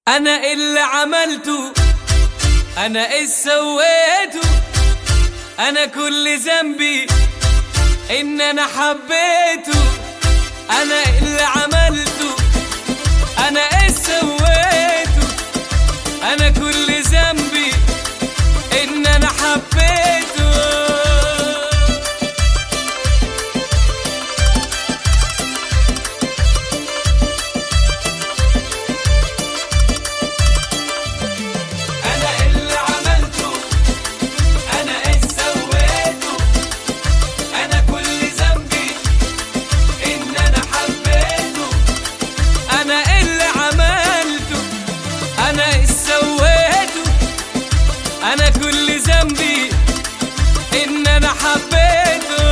انا اللي عملته انا ايه سويته انا كل ذنبي ان انا حبيته انا اللي عملته انا ايه سويته انا كل ذنبي ان انا حبيته انا اللي عملته انا ايه سويته انا كل ذنبي ان انا حبيته انا اللي عملته انا ايه سويته انا كل ذنبي ان انا حبيته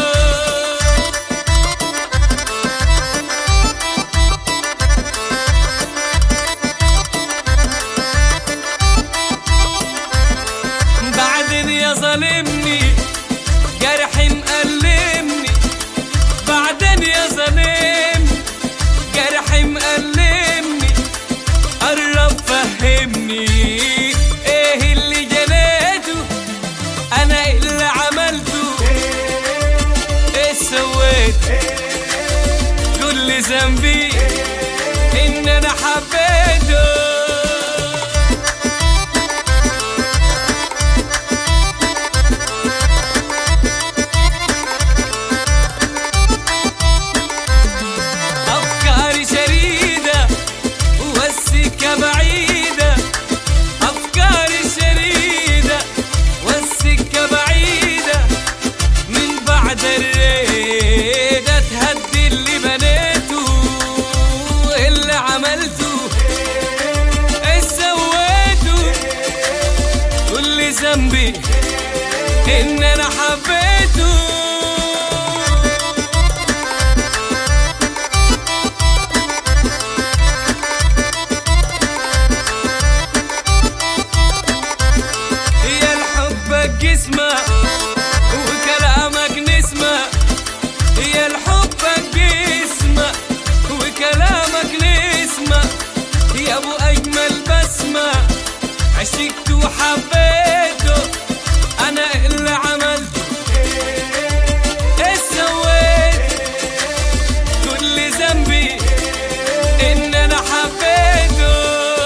بعدين يا ظالمني جرحي مألمني بعدين يا ظالمني جرحي مألمني قرب فهمني ايه اللي جنيته انا اللي عملته ايه سويت كل ذنبي ان انا حبيته أفكاري شريدة والسكة بعيدة أفكاري شريدة والسكة بعيدة من بعد الريدة تهدي اللي بنيته اللي عملته إيه سويته كل ذنبي إن أنا حبيته يا الحبك جسمة وكلامك نسمة يا الحبك جسمة وكلامك نسمة يا ابو اجمل بسمة عشقت وحبيته انا اللي عملته ايه سويت كل ذنبي ان انا حبيته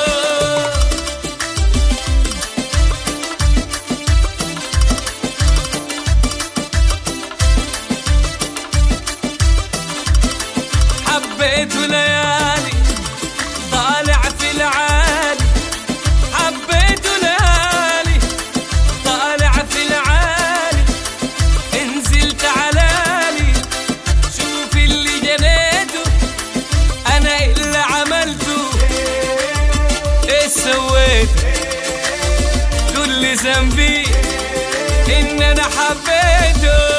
حبيته ليالي طالع في العالي حبيته ليالي طالع في العالي انزلت علالي شوف اللي جنيته انا اللي عملته ايه سويت كل ذنبي ان انا حبيته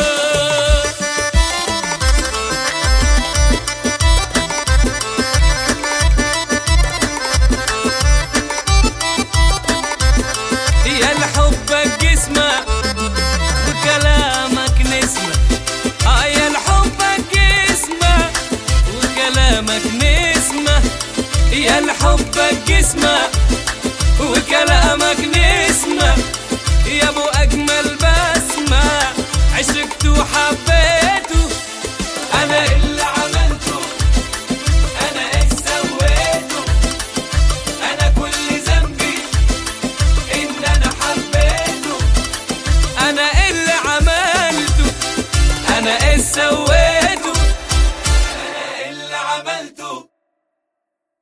يا لحبك جسمة وكلامك نسمة اه يا لحبك جسمة وكلامك نسمة يا لحبك جسمة وكلامك نسمة يا ابو اجمل بسمة عشقت وحبيته انا اللي عملته انا ايه سويته انا كل ذنبي ان انا حبيته انا اللي عملته انا ايه سويته